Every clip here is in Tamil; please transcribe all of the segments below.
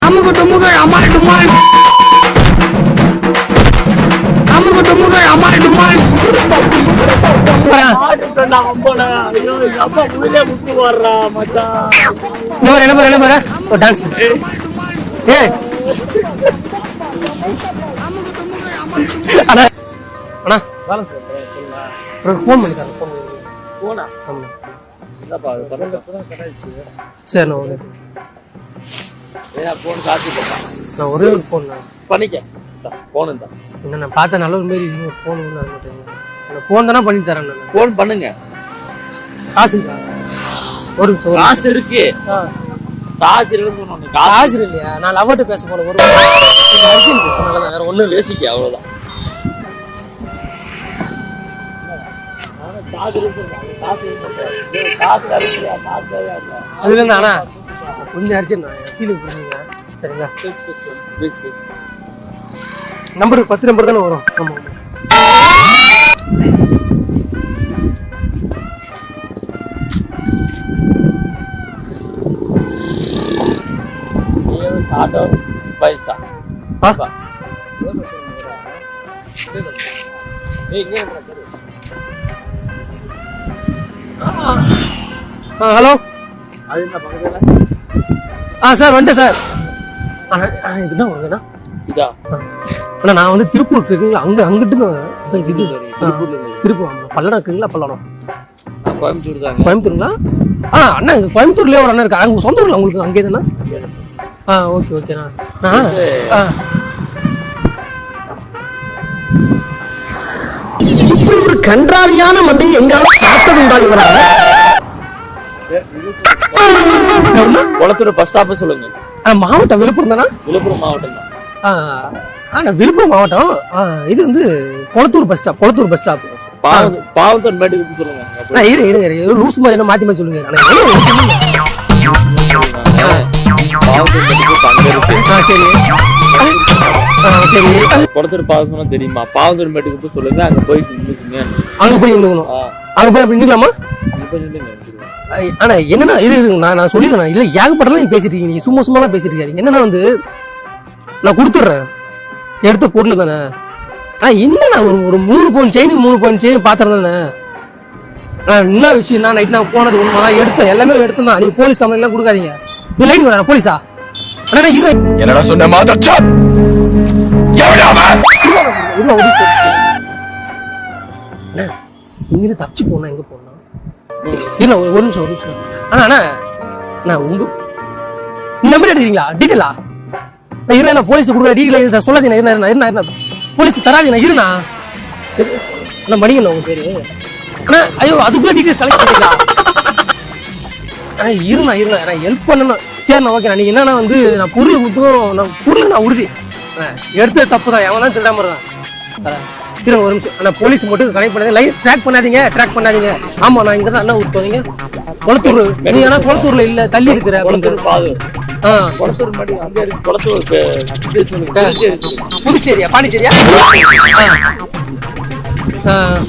அமுக்கு டுமுக்கு அம்மாள் டுமாள் அமுக்கு டுமுக்கு அம்மாள் டுமாள் இந்த மாதிரி என்ன பாரு என்ன பாரு ஒரு டான்ஸ் ஏ அண்ணா அண்ணா ஃபோன் பண்ணி தரேன் ஃபோன் சரி ஓகே நான் ஒரே ஒரு ஃபோன் தான் பண்ணிக்க போன் தான் என்ன நான் பார்த்த நல்ல ஒரு மாரி ஃபோன் வந்து வர மாட்டேங்குது அந்த ஃபோன் தானே பண்ணி தரேன் நான் போன் பண்ணுங்க காசு இருக்கா? ஒரு நிமிஷம் ஒரு காசு இருக்கு சார்ஜ் இருக்குன்னு சொன்னோம் காசு சார்ஜ் இல்லையா நான் லவ்விட்ட பேச போன ஒரு அர்ஜென்ட் அதனால வேற ஒண்ணும் இல்லை பேசிக்க அவ்வளவுதான் அது இல்லைண்ணா அண்ணா கொஞ்சம் அர்ஜென்ட் ஃபீலிங் பண்ணுங்க சரிங்களா பேசி பேசி நம்பர் பத்து நம்பர் தானே வரும் ஆமா ஆமா ஆட்டோ பைசா ஆ ஆ ஹலோ அது என்ன பக்கத்துல ஆ சார் வந்துட்டேன் சார் ஆ ஆ, இதுதான் வருதுண்ணா இதா அண்ணா நான் வந்து திருப்பூர் இருக்குங்களா அங்கே அங்கிட்டு தான் இது ஆ, திருப்பூர் ஆமா. பல்லடம் இருக்குங்களா பல்லடம் நான் கோயம்புத்தூர் தாங்க கோயம்புத்தூருங்களா ஆ அண்ணா இங்கே கோயம்புத்தூர்லேயே ஒரு அண்ணன் இருக்கா உங்க சொந்த ஊரில் உங்களுக்கு அங்கே தானே ஆ ஓகே ஓகேண்ணா நான் ஆ இப்படி ஒரு கன்றாவியான மண்டையை எங்காவது பார்த்தது உண்டா இவரால குளத்தூர் பஸ் ஸ்டாப் சொல்லுங்க ஆ, மாவட்டம் விழுப்புரம் தானே விழுப்புரம் மாவட்டம் தான் ஆ ஆ நான் விழுப்புரம் மாவட்டம் ஆ இது வந்து Kolathur bus stop Kolathur bus stop பாவம் பாவத்தூர் மேட்டுக்கு சொல்லுங்க அப்ப அண்ணா இரு இரு இரு லூஸ் மாதிரி என்ன மாற்றி மாற்றி சொல்லுங்க அண்ணா என்ன ஒண்ணு சொல்லுங்க. பாவத்தூர் மேட்டுக்கு அங்க இருக்கு ஆ சரி ஆ சரி குளத்தூர் பாவத்தூர் தெரியுமா பாவத்தூர் மேட்டுக்கு போய் சொல்லுங்க அங்க போய் நின்னுக்குங்க அங்கே போய் நின்றுக்கணும் ஆ அங்கே போய் அப்படி நின்றுக்கலாமா அங்க போய் நின்னுங்க ஐ, அண்ணா என்னன்னா இது இது, நான் நான் சொல்லிடுறேன் இல்லை ஏகப்பட்டலாம் நீங்க பேசிட்டு இருக்கீங்க நீங்க சும்மா சும்மாலாம் பேசிட்டு இருக்காங்க என்னன்னா வந்து நான் கொடுத்துட்றேன் எடுத்த பொருள் தானே ஆ என்னண்ணா ஒரு ஒரு மூணு பவுன் செயின் மூணு பவுன் செயின் பாத்திரம் தானே ஆ என்ன விஷயம் தான் நைட் நான் போனது உண்மை தான் எடுத்தேன் எல்லாமே எடுத்தேன் தான் நீங்க போலீஸ் கம்ப்ளைண்ட் எல்லாம் கொடுக்காதீங்க நீ லைட் வரா போலீஸா அண்ணா இது என்னடா சொன்ன மாதச்சா எவடா அவன் இருவா ஒரு நிமிஷம். அண்ணா இங்கிருந்து தப்பிச்சு போனா எங்க போனா இல்ல ஒரு ஒரு நிமிஷம் ஒரு நிமிஷம் அண்ணா அண்ணா நான் உங்க நம்பர் எடுக்கிறீங்களா டீட்டெயிலா நான் இருண்ணா நான் போலீஸ் கொடுக்குற டீட்டெயில் இதை சொல்லாதீங்க இருண்ணா இருண்ணா இருண்ணா இருண்ணா போலீஸ் தராதீங்க இருண்ணா இரு. அண்ணா மணிங்கண்ணா உங்க பேரு அண்ணா ஐயோ அதுக்குள்ள டீட்டெயில்ஸ் கலெக்ட் பண்ணிங்களா அண்ணா இருண்ணா இருண்ணா நான் ஹெல்ப் பண்ணணும் சரிண்ணா ஓகே நீங்க என்னன்னா வந்து நான் பொருள் கொடுத்தும் நான் பொருள் நான் உறுதி அண்ணா, எடுத்தது தப்பு தான் எவனா திருடாம இருக்கான் இரு ஒரு நிமிஷம் அண்ணா போலீஸ் மட்டும் கனெக்ட் பண்ணாதீங்க லைட் ட்ராக் பண்ணாதீங்க ட்ராக் பண்ணாதீங்க ஆமா நான் இங்க தான் அண்ணா ஊர் போறீங்க குளத்தூர் நீ ஆனா குளத்தூர்ல இல்ல தள்ளி இருக்கிற குளத்தூர் அப்படின்னு பாவூர் ஆ குளத்தூர் மேட்டுக்கு அங்க இருக்கு குளத்தூர் பே- இது சொல்லுங்க புதுச்சேரி சொல்லுங்க. புதுச்சேரியா பாண்டிச்சேரியா ஆ. ஆ.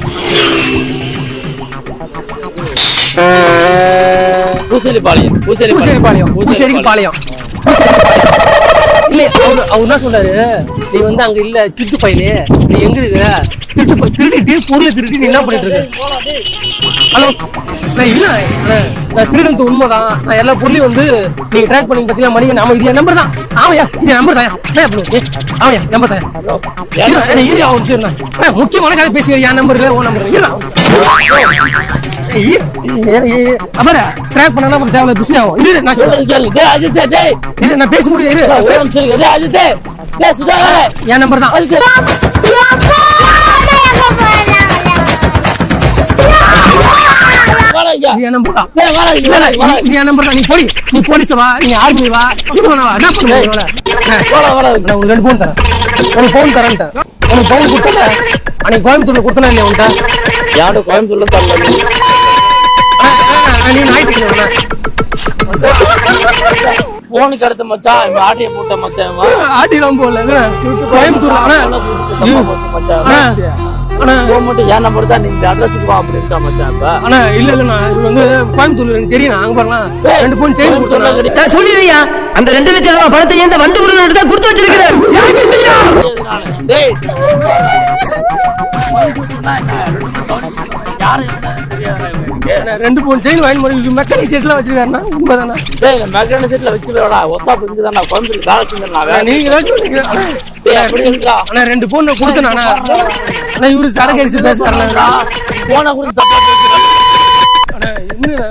பூசேரி பாளையம் பூசேரி பூசேரி பாளையம் பூசேரிக்கு பாளையம் பூசேரிக்கு பாளையம். இல்ல அவரு அவர் என்ன சொல்றாரு நீ வந்து அங்க இல்ல திருட்டு பையலே நீ எங்க இருக்க திருட்டு பை- திருடிட்டு பொருளை திருடி நீ என்ன பண்ணிட்டு இருக்க ஹலோ நான் இல்ல நான் நான் திருடுறது உண்மைதான் நான் எல்லா பொருளையும் வந்து நீங்க ட்ராக் பண்ணி பார்த்தீங்கன்னா மணி நாம இது என் நம்பர் தான் ஆமாயா இது நம்பர் தான் என்ன பண்ணு ஆமாயா நம்பர் தான் இருடா, என்ன இரு, அவன் சரி, நான் அண்ணா, முக்கியமான கதை பேசி என் நம்பர் இல்ல உன் நம்பர் இல்ல அப்புறம் ட்ராக் பண்ணா அப்புறம் தேவையில்ல பிசினஸ் ஆகும் இரு நான் சொல்றேன் சொல்றது கேளு. டேய் அஜித்தே, டேய். இரு நான் பேச முடியும் இரு ஒரே நிமிஷம் இருங்க. டேய் அஜித்தே, டேய் சுதாகரே. என் நம்பர் தான் வாடா ஐயா. இது என் நம்பர் தான் டேய் வாடா இங்க, இல்ல, வாடா, இல்ல, வாடா. இது- இது என் நம்பர் தான் நீ போடி நீ போலீஸ் வா நீ ஆர்மி வா இது வேணா வா என்ன பண்ணுவ இவள? அண்ணா, வாடா, வாடா. நான் உனக்கு ரெண்டு பவுன் தரேன் உனக்கு பவுன் தரேன்ட்டேன் உனக்கு பவுன் கொடுத்தல அன்னைக்கு கோயம்புத்தூர்ல கொடுத்தனா இல்லையா உன்ட்ட யார்கிட்ட கோயம்புத்தூர்ல தரல நீ. அண்ணா, அண்ணா, அண்ணா, நீ ஞாயிற்றுக்கிழமை போனுக்கு அடுத்த மச்சான் இவன் ஆட்டைய போட்ட மச்சான் இவன். ஆட்டி ரொம்ப இல்ல கோயம்புத்தூர்ல அண்ணா போன போட்டு ஐயோ. மச்சான் அண்ணா, ஆனா போன் மட்டும் என் நம்பர் தான் நீ இந்த அட்ரஸுக்கு வா அப்படின்ட்டா மச்சான் இப்ப ஆனா இல்ல இல்ல நான் இது வந்து கோயம்புத்தூர்ல எனக்கு தெரியும் நான் அங்க பாருங்க ரெண்டு பவுன் செயின் கொடுத்தேன் நான் சொல்லிடுறியா அந்த ரெண்டு லட்சம் ரூபாய் பணத்தை இந்த வண்டு முருகன் தான் கொடுத்து வச்சிருக்கிறேன் டேய் யாரு என்ன தெரியாதா இவனுக்கு? ரெண்டு பவுன் செயின் வாங்கி மாதிரி மெக்கானிக் செட்ல வச்சிருக்காருன்னா உண்மைதானா டேய் மெக்கானிக் செட்ல வச்சுடா ஒசாப் இருக்கு நான் கோயம்புத்தூர் வேலை செஞ்சேன் நான் வேலை நீங்க தான் சொன்னீங்க ஆனா, டேய் அப்படி இருக்கா ஆனா ரெண்டு பவுன் கொடுத்தேன் ஆனா ஆனா இவரு சரக்கு அடிச்சு பேசுறாருண்ணா போன கூட தப்பா பேசுறா. ஆனா என்ன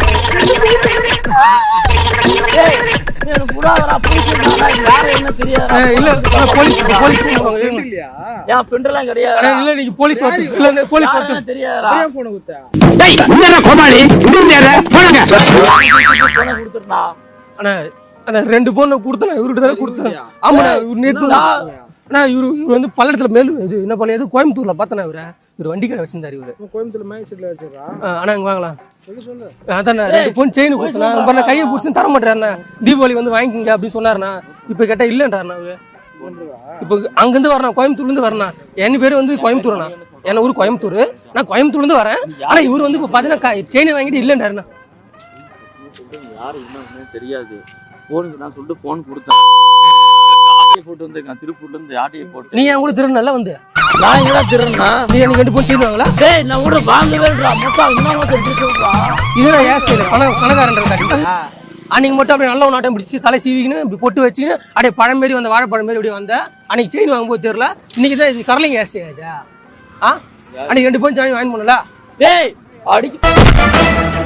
டேய் நீ எனக்கு புடாதடா போலீஸ் யாரு என்ன தெரியாதா ஆ, இல்ல ஆனா போலீஸ் போலீஸ் phone பண்ணுவாங்க, இருங்க. என் ஃப்ரெண்ட் எல்லாம் கிடையாது ஆனா இல்ல நீங்க போலீஸ் வரட்டு இல்ல இல்ல, போலீஸ் வரட்டு யாருன்னு தெரியாதா டேய் என்ன கோமாளி இங்க யாரு போடுங்க போன கொடுத்துருந்தா ஆனா ஆனா ரெண்டு பவுன் கொடுத்தேன் இவர்கிட்ட தான் கொடுத்தேன் ஆமா இவர் நேத்து ஆனா இவரு இவர் வந்து பல்லடத்துல மேலும் இது என்ன பண்ணி கோயம்புத்தூர்ல பார்த்தேன் இவரை இவர் வண்டி கடை வச்சிருந்தாரு இவரு கோயம்புத்தூர்ல மேக் செட்ல வச்சிருக்கா ஆ, அண்ணா இங்க வாங்கலாம் அதான் ரெண்டு பவுன் செயின் கொடுத்தேன் பண்ண கையை பிடிச்சி தர மாட்டேறாண்ணா தீபாவளி வந்து வாங்கிக்கங்க அப்படின்னு சொன்னாருண்ணா இப்ப கேட்டா இல்லன்றாருண்ணா அவரு இப்போ அங்கிருந்து வரணும் கோயம்புத்தூர்ல இருந்து வரணும் என் பேர் வந்து கோயம்புத்தூர்ண்ணா என் ஊர் கோயம்புத்தூர் நான் கோயம்புத்தூர்ல இருந்து வரேன் ஆனா இவர் வந்து இப்போ பாத்தீங்கன்னா செயினை வாங்கிட்டு இல்லன்றாருண்ணா யாரு இன்னும் தெரியாது போனுக்கு நான் சொல்லிட்டு போன் கொடுத்தேன் ஆட்டையை போட்டு வந்திருக்கேன் திருப்பூர்ல இருந்து ஆட்டையை போட்டு நீ என் கூட திருநெல்ல வந்து நான் எங்கடா திருநா நீ எனக்கு ரெண்டு பவுன் செயின் வாங்கலாம் டேய் நான் கூட வாங்கவே இல்லடா மொத்தம் இன்னும் மொத்தம் எப்படி சொல்றா இதுதான் ஹேர் ஸ்டைல் பண பணக்காரன்ற காட்டிங்களா அன்னைக்கு மட்டும் அப்படியே நல்ல ஒரு நாட்டம் பிடிச்சி தலை சீவிக்கின்னு இப்படி பொட்டு வச்சுக்கின்னு அப்படியே பழம் மாரி வந்த வாழைப்பழம் மாரி இப்படி வந்த அன்னைக்கு செயின் வாங்கும்போது தெரியல இன்னைக்கு தான் இது கரலிங் ஹேர் ஸ்டைல் ஆச்சா ஆ அன்னைக்கு ரெண்டு பவுன் செயின் வாங்கி பண்ணல டேய் அடிக்க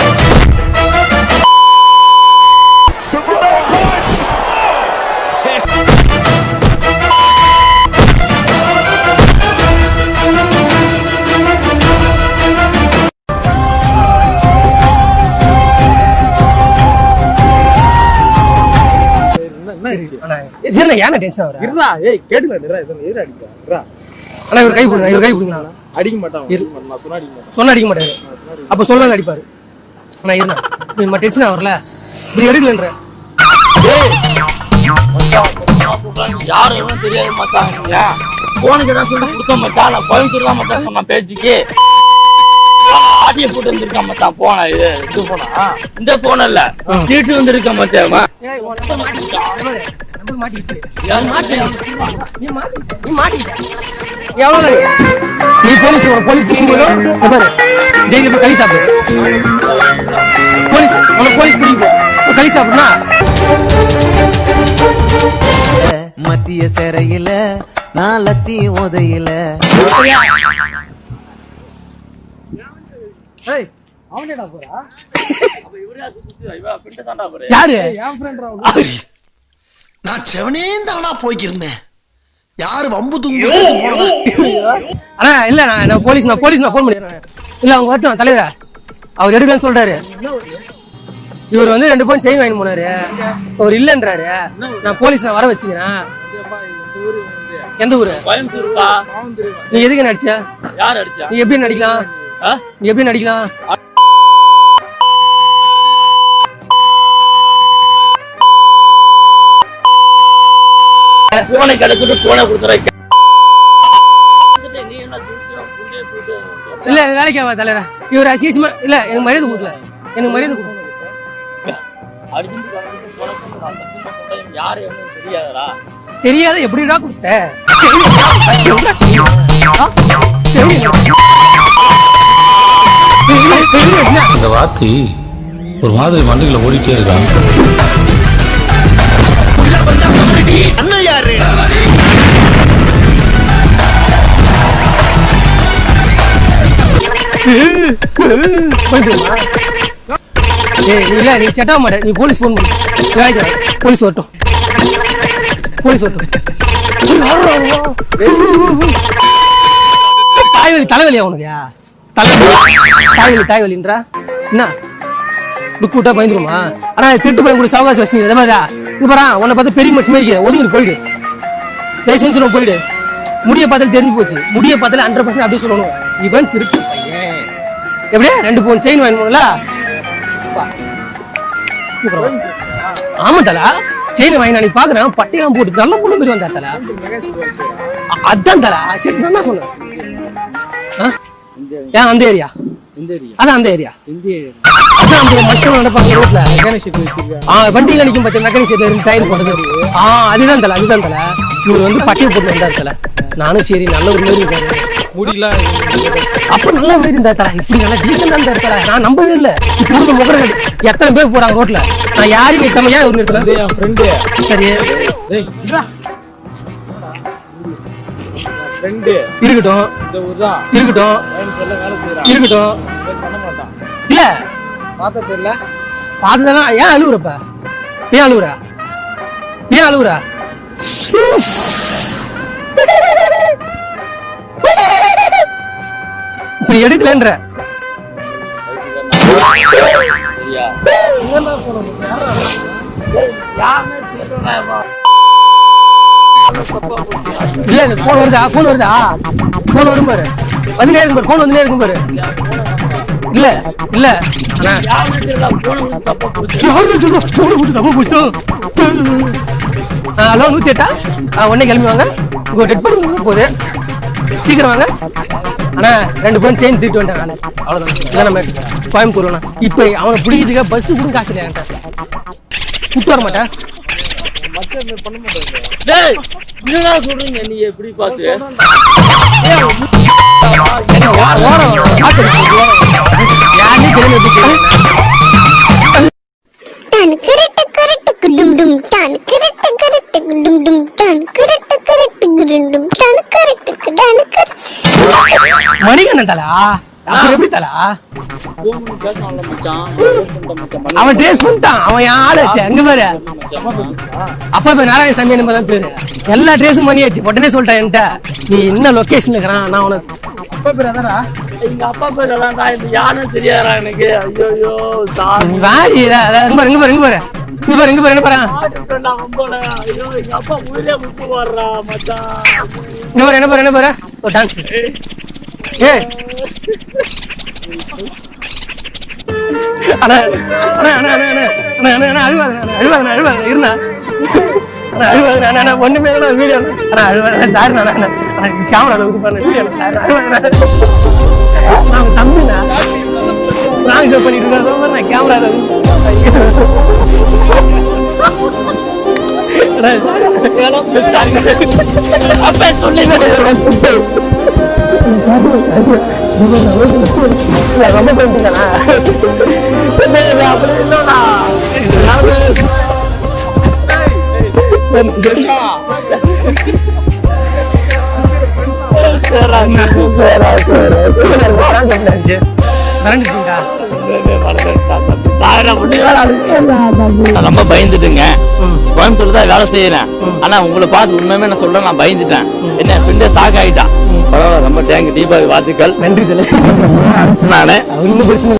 சரி ஏன் டென்ஷன் ஆகுற இருந்தா ஏய் கேட்டுல நிறா இதன் எதிர அடிக்கிறா ஆனா இவர் கை பிடிங்க இவர் கை பிடிங்களா அடிக்க மாட்டான் நான் சொன்னா அடிக்க மாட்டான் சொன்ன அடிக்க மாட்டாரு அப்ப சொல்ல அடிப்பாரு ஆனா இருந்தா நீ டென்ஷன் ஆகல இப்படி எடுக்கலன்ற யாரும் எவனும் தெரியாது மச்சான் நீங்க போனுக்கு தான் சொல்லி கொடுத்த மச்சான் நான் கோயம்புத்தூர் தான் மச்சான் சொன்ன பேச்சுக்கு ஆட்டியை போட்டு வந்திருக்கான் மச்சான் போன இது இது போனா இந்த போன் இல்ல சீட்டு வந்திருக்கான் மச்சான் அவன். ஏய் உன் நம்பர் மாட்டிக்கிச்சு நம்பர் மாட்டிக்கிச்சு யார் மாட்டேன் நீ மாட்டி நீ மாட்டிக்கிட்ட எவ்வளவு நீ போலீஸ் ஒரு போலீஸ் பிடிச்சி போயிடும் இங்க பாரு ஜெயில போய் களி சாப்பிடு போலீஸ் உனக்கு போலீஸ் பிடிக்கும் போய் களி சாப்பிடுனா மத்திய சிறையில நான் லத்தி உதையில அவனேடா போறா யாரு என் ஃப்ரெண்ட் நான் செவனேந்தானா போய்க்கிருந்தேன் யாரு வம்பு தும்பு அண்ணா இல்ல நான் நான் போலீஸ் நான் போலீஸ் நான் ஃபோன் பண்ணிடுறேன் இல்ல அவங்க வரட்டும் தலைவரா அவர் எடுக்கலன்னு சொல்றாரு இவர் வந்து ரெண்டு பவுன் செயின் வாங்கி போனாரு அவர் இல்லன்றாரு நான் போலீஸ் நான் வர வச்சுக்கிறேன் எந்த ஊரு கோயம்புத்தூர்க்கா நீ எதுக்கு நடிச்ச யார் அடிச்சா நீ எப்படி நடிக்கலாம் ஆ? நீ எப்படி நடிக்கலாம் போனை கிடைச்சிட்டு போனை கொடுத்துறேன் நீ என்ன தூக்குற புண்ணிய போட்டு இல்ல இது வேலைக்கு ஆகாது தலைவரா இவர் அசியமா இல்ல எனக்கு மரியாதை கொடுக்கல எனக்கு மரியாதை கொடுக்கல அடிச்சுட்டு வரணும்னு போன போட்டு நான் சத்தியமா சொல்றேன் யாரு எவனும் தெரியாதடா தெரியாத எப்படிடா கொடுத்த செயின் எவ்வளவு செயின்? ஆ? செயின் எவ்வளவு? ஏய், ஏய், ஏய், ஏய், என்ன? இந்த வாத்தி ஒரு மாதிரி மண்டைகளை ஓடிட்டே இருக்கான் அண்ணன் யாரு போயிட்டுமா? ஏய் நீ இல்ல நீ செட் ஆக மாட்ட நீ போலீஸ் ஃபோன் பண்ணு வேலைக்கு வா. போலீஸ் வரட்டும் போலீஸ் வரட்டும் ஏய், யாருடா அவன்? தாய்வலி தலைவலியா உனக்கு தலைவலி தாய்வலி தாய்வலின்றா என்ன லுக்கு விட்டா பயந்துருமா ஆனா திருட்டு பையன் கூட சாவகாசம் வச்சுங்க அதே மாதிரிதான் இது பாரா உன்னை பார்த்து பெரிய மனுஷன் மேய்க்க ஒதுங்கிட்டு போயிடு லைசன்ஸ் போயிடு முடிய பார்த்தாலும் தெரிஞ்சு போச்சு முடிய பார்த்தாலும் ஹண்ட்ரட் பர்சன்ட் அப்படியே சொல்லணும் இவன் திருட்டு பையன் எப்படியே ரெண்டு பவுன் செயின் வாங்கி போனல ஆமா தலா செயின் வாங்கி நான் பாக்குறேன் பட்டையெல்லாம் போட்டு நல்ல பொண்ணு மாதிரி வந்தா தலா அ- அதான் தலா சரி நான் என்ன சொன்னேன் ஆ? ஏன் அந்த ஏரியா அதான் அந்த ஏரியா அதான் அந்த மனுஷன் நடப்பாங்க ரோட்ல ஆ வண்டியில நிக்கும் பார்த்து மெக்கானிக் ஷெட்ல இருந்து டயர் போட்டது ஆ அதுதான் தல அதுதான் தல இவர் வந்து பட்டியை போட்டு வந்தார் தல நானும் சரி நல்ல ஒரு மாதிரி இருக்காரு முடியலாம் அப்ப நல்ல மாதிரி இருந்தா தல இப்படி நல்லா டீசெண்டா இருந்தா தல நான் நம்பவே இல்ல இப்ப கொடுத்த முகர கட்டி எத்தனை பேர் போறாங்க ரோட்ல நான் யாரையும் நிறுத்தாம ஏன் ஒரு நிறுத்தல என் ஃப்ரெண்டு சரி டேய் ஃப்ரெண்டு இருக்கட்டும் இந்த ஊர் தான் இருக்கட்டும் சொல்ல வேலை செய்யறான் இருக்கட்டும் பண்ண மாட்டான் இல்ல பார்த்தா தெரியல பார்த்ததெல்லாம் ஏன் அழுவுறப்ப ஏன் அழுவுற ஏன் அழுவுற இப்ப எடுக்கலன்ற சரியா யாருன்னு தெரியல இல்ல போன் வருதா போன் வருதா போன் வரும் பாரு வந்துனே இருக்கும் பாரு போன் வந்துனே இருக்கும் பாரு இல்ல இல்ல அண்ணா யாருன்னு தெரியல போன தப்பா போச்சு யாரு சொல்றா போன விட்டு தப்பா போச்சா ஹலோ நூத்தி எட்டா ஆ, உடனே கிளம்பி வாங்க உங்க டெட் பண்ணி போகுது சீக்கிரம் வாங்க அண்ணா ரெண்டு பேரும் செயின் தூக்கிட்டு வந்துட்டேன் நானு அவ்வளவுதான் இதான் நம்ம கோயம்புத்தூர் அண்ணா இப்போ அவனை பிடிக்கிறதுக்காக பஸ் கூட காசு இல்லையா என்கிட்ட கூட்டு வர மாட்டேன் டேய் என்னடா சொல்றீங்க நீ எப்படி பார்த்து என்ன ஓ- ஓரம் காத்து அடிக்குது, ஓரம். யாருன்னே தெரியாம எப்படி செய்யணும் டான் கிரட்டு கிரட்டு குடும் டும் டான் கிரட்டு கிரட்டு குடும் டும் டான் கிரட்டு கிரட்டு குடும் டான் கிரட்டு டான் கிரட்டு மணிகண்டன் தலா அப்படி எப்படி தலா ஃபோன் பண்ணி பேசணும்ல மச்சான் ஃபோன் பண்ணிட்ட மச்சான் அவன் டேஸ்ட் பண்ணிட்டான் அவன் என் ஆளு வச்சு எங்க பாரு அப்பா பேர் நாராயண சாமி நம்ம தான் பேரு எல்லா ட்ரேஸும் பண்ணியாச்சு உடனே சொல்லிட்டேன் என்கிட்ட நீ என்ன லொகேஷன் இருக்கிறான் நான் உனக்கு எங்க அப்பா பேர் எல்லாம் தான் இது யாருன்னு தெரியாதா எனக்கு ஐயோ ஐயோ சாமி வாடி இத- இத- இங்க பாரு இங்க பாரு இங்க பாரு இங்க பாரு இங்க பாரு என்ன பாரு நான் நம்பல ஐயோ எங்க அப்பா உயிரே முட்டு வர்றா மச்சான் இங்க பாரு என்ன பாரு என்ன பாரு ஒரு டான்ஸ் ஏ அண்ணா அண்ணா அண்ணா அண்ணா அண்ணா அண்ணா அண்ணா அண்ணா அழுவாத அண்ணா அழுவாத அண்ணா அழுவாத இருண்ணா அண்ணா அழுவாத அண்ணா அண்ணா ஒண்ணுமே இல்ல வீடியோ அண்ணா அழுவாத அண்ணா சாரி அண்ணா அண்ணா அண்ணா கேமரா வந்து பாருங்க வீடியோ அண்ணா அழுவாத அண்ணா நான் தம்பிண்ணா நான் பண்ணிட்டு இருக்கேன் நான் கேமரா அப்ப சொல்லி ரொம்ப பண்ணிட்டீங்களா அப்படி இல்லடா மிரண்டுட்டீங்களா நான் ரொம்ப பயந்துட்டுங்க கோயம்புத்தூர்ல தான் வேலை செய்யறேன் ஆனா உங்களை பார்த்து உண்மையுமே நான் சொல்றேன் நான் பயந்துட்டேன் என்ன ஃப்ரெண்டே சாக் ஆயிட்டான் பரவாயில்ல ரொம்ப தேங்க் தீபாவளி வாழ்த்துக்கள் நன்றி தலை நானே இன்னும் பிரச்சனை